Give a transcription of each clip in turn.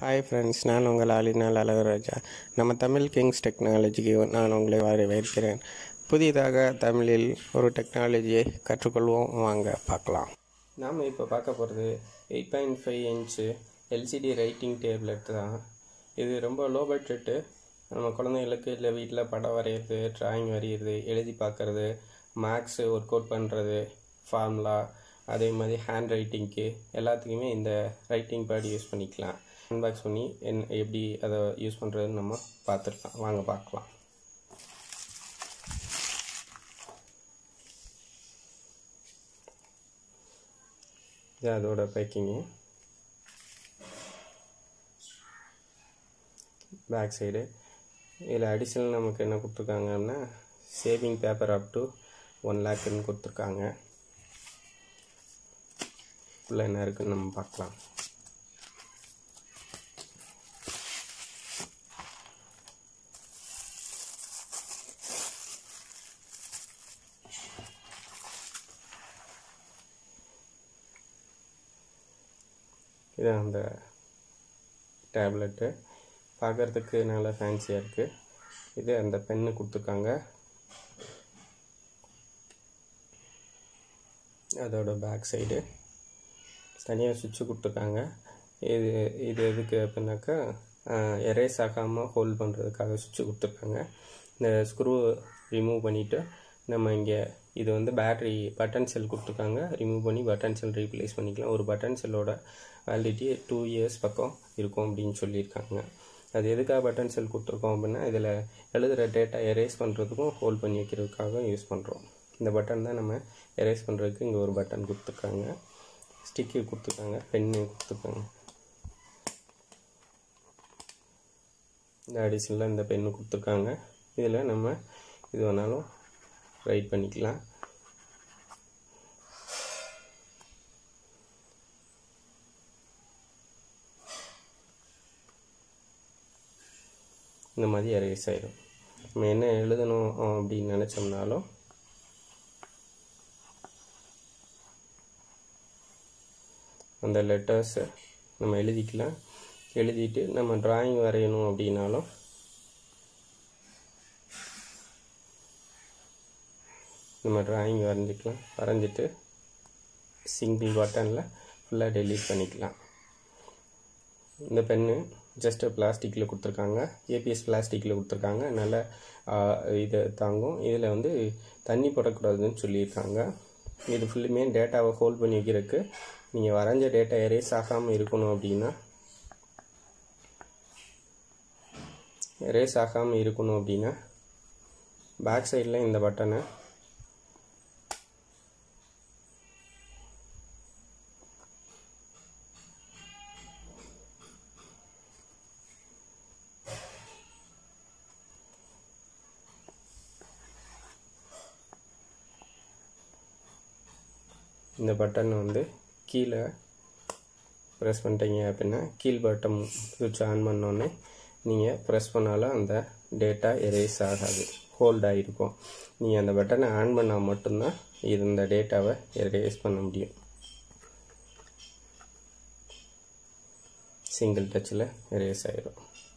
hi friends நான் உங்கள் ஆலினால் அழகராஜா நம்ம தமிழ் கிங்ஸ் டெக்னாலஜிக்கு நான் உங்களை வரவேற்கிறேன் புதிதாக தமிழில் ஒரு டெக்னாலஜியை கற்றுக்கொள்வோம் வாங்க பார்க்கலாம் நாம் இப்போ பார்க்க போகிறது eight point five inch LCD writing tablet தான் இது ரொம்ப லோ பட்ஜெட்டு நம்ம குழந்தைங்களுக்கு இல்லை வீட்டில் படம் வரைகிறது ட்ராயிங் வரைகிறது எழுதி பார்க்குறது மேக்ஸு ஒர்க் அவுட் பண்ணுறது ஃபார்முலா அதே மாதிரி ஹேண்ட் ரைட்டிங்க்கு எல்லாத்துக்குமே இந்த ரைட்டிங் பேட் யூஸ் பண்ணிக்கலாம் அன்பாக்ஸ் பண்ணி என் எப்படி அதை யூஸ் பண்ணுறதுன்னு நம்ம பார்த்துருக்கலாம் வாங்க பார்க்கலாம் இது அதோட பேக்கிங்கு பேக் சைடு இதில் அடிஷ்னல் நமக்கு என்ன கொடுத்துருக்காங்கன்னா saving paper up to one லேக்குன்னு கொடுத்துருக்காங்க ஃபுல்லாக என்ன இருக்குன்னு நம்ம பார்க்கலாம் இது அந்த டேப்லெட்டு பார்க்குறதுக்கு நல்லா ஃபேன்சியாக இருக்குது இது அந்த பென்னு கொடுத்துருக்காங்க அதோட பேக் சைடு தனியாக சுவிட்சு கொடுத்துருக்காங்க இது இது எதுக்கு அப்படின்னாக்கா எரேஸ் ஆகாமல் ஹோல்ட் பண்ணுறதுக்காக சுவிட்சு கொடுத்துருக்காங்க இந்த ஸ்க்ரூ ரிமூவ் பண்ணிவிட்டு நம்ம இங்கே இது வந்து பேட்ரி பட்டன் செல் கொடுத்துருக்காங்க ரிமூவ் பண்ணி பட்டன் செல் ரீப்ளேஸ் பண்ணிக்கலாம் ஒரு பட்டன் செல்லோட வேலிடிட்டி டூ இயர்ஸ் பக்கம் இருக்கும் அப்படின்னு சொல்லியிருக்காங்க அது எதுக்காக பட்டன் செல் கொடுத்துருக்கோம் அப்படின்னா இதில் எழுதுகிற டேட்டா எரேஸ் பண்ணுறதுக்கும் ஹோல்ட் பண்ணி வைக்கிறதுக்காக யூஸ் பண்ணுறோம் இந்த பட்டன் தான் நம்ம எரேஸ் பண்ணுறதுக்கு இங்கே ஒரு பட்டன் கொடுத்துருக்காங்க ஸ்டிக்கு கொடுத்துருக்காங்க பென்னு கொடுத்துருக்காங்க இந்த அடிஷனில் இந்த பென்னு கொடுத்துருக்காங்க இதில் நம்ம இது வேணாலும் ரைட் பண்ணிக்கலாம் இந்த மாதிரி எரேஸ் ஆயிடும் நம்ம என்ன எழுதணும் அப்படின்னு நினச்சோம்னாலும் அந்த லெட்டர்ஸை நம்ம எழுதிக்கலாம் எழுதிட்டு நம்ம ட்ராயிங் வரையணும் அப்படின்னாலும் நம்ம ட்ராயிங் வரைஞ்சிக்கலாம் வரைஞ்சிட்டு சிங்கிள் பட்டனில் ஃபுல்லாக டெலீட் பண்ணிக்கலாம் இந்த பென்னு ஜஸ்ட்டு பிளாஸ்டிக்கில் கொடுத்துருக்காங்க ஏபிஎஸ் பிளாஸ்டிக்கில் கொடுத்துருக்காங்க நல்ல இது தாங்கும் இதில் வந்து தண்ணி போடக்கூடாதுன்னு சொல்லியிருக்காங்க இது ஃபுல்லுமே டேட்டாவை ஹோல்ட் பண்ணி வைக்கிறதுக்கு நீங்கள் வரைஞ்ச டேட்டா எரேஸ் ஆகாமல் இருக்கணும் அப்படின்னா எரேஸ் ஆகாமல் இருக்கணும் அப்படின்னா பேக் சைடில் இந்த பட்டனை இந்த பட்டன் வந்து கீழே ப்ரெஸ் பண்ணிட்டீங்க அப்படின்னா கீழ் பட்டன் சுவிட்ச் ஆன் பண்ணோன்னே நீங்கள் ப்ரெஸ் பண்ணாலும் அந்த டேட்டா எரேஸ் ஆகாது ஹோல்ட் ஆகிருக்கும் நீங்கள் அந்த பட்டனை ஆன் பண்ணால் மட்டும்தான் இது இந்த டேட்டாவை எரேஸ் பண்ண முடியும் சிங்கிள் டச்சில் எரேஸ் ஆகிடும்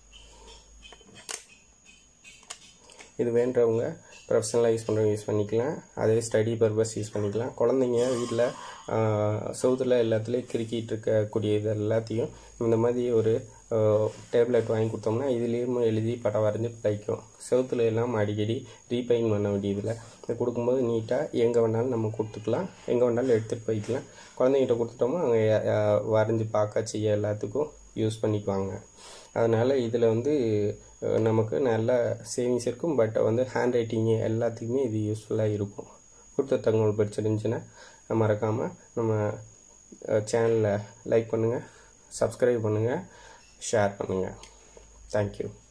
இது வேண்டவங்க ப்ரொஃபஷனலாக யூஸ் பண்ணுறவங்க யூஸ் பண்ணிக்கலாம் அதே ஸ்டடி பர்பஸ் யூஸ் பண்ணிக்கலாம் குழந்தைங்க வீட்டில் சவுத்தில் எல்லாத்துலேயும் கிறுக்கிட்டு இருக்கக்கூடிய இது எல்லாத்தையும் இந்த மாதிரி ஒரு டேப்லெட் வாங்கி கொடுத்தோம்னா இதுலேயும் எழுதி படம் வரைஞ்சி படைக்கும் செவுத்துல எல்லாம் அடிக்கடி ரீபெயிண்ட் பண்ண வேண்டியதில் இதை கொடுக்கும்போது நீட்டாக எங்கே வேணாலும் நம்ம கொடுத்துக்கலாம் எங்கே வேணாலும் எடுத்துகிட்டு போய்க்கலாம் குழந்தைங்கிட்ட கொடுத்துட்டோமோ அவங்க வரைஞ்சி பார்க்க செய்ய எல்லாத்துக்கும் யூஸ் பண்ணிக்குவாங்க அதனால் இதில் வந்து நமக்கு நல்ல சேவிங்ஸ் இருக்கும் பட் வந்து ஹேண்ட் ரைட்டிங்கு எல்லாத்துக்குமே இது யூஸ்ஃபுல்லாக இருக்கும் கொடுத்த தகவல் பிடிச்சிருந்துச்சுன்னா மறக்காமல் நம்ம சேனலை லைக் பண்ணுங்கள் சப்ஸ்கிரைப் பண்ணுங்கள் ஷேர் பண்ணுங்கள் தேங்க்யூ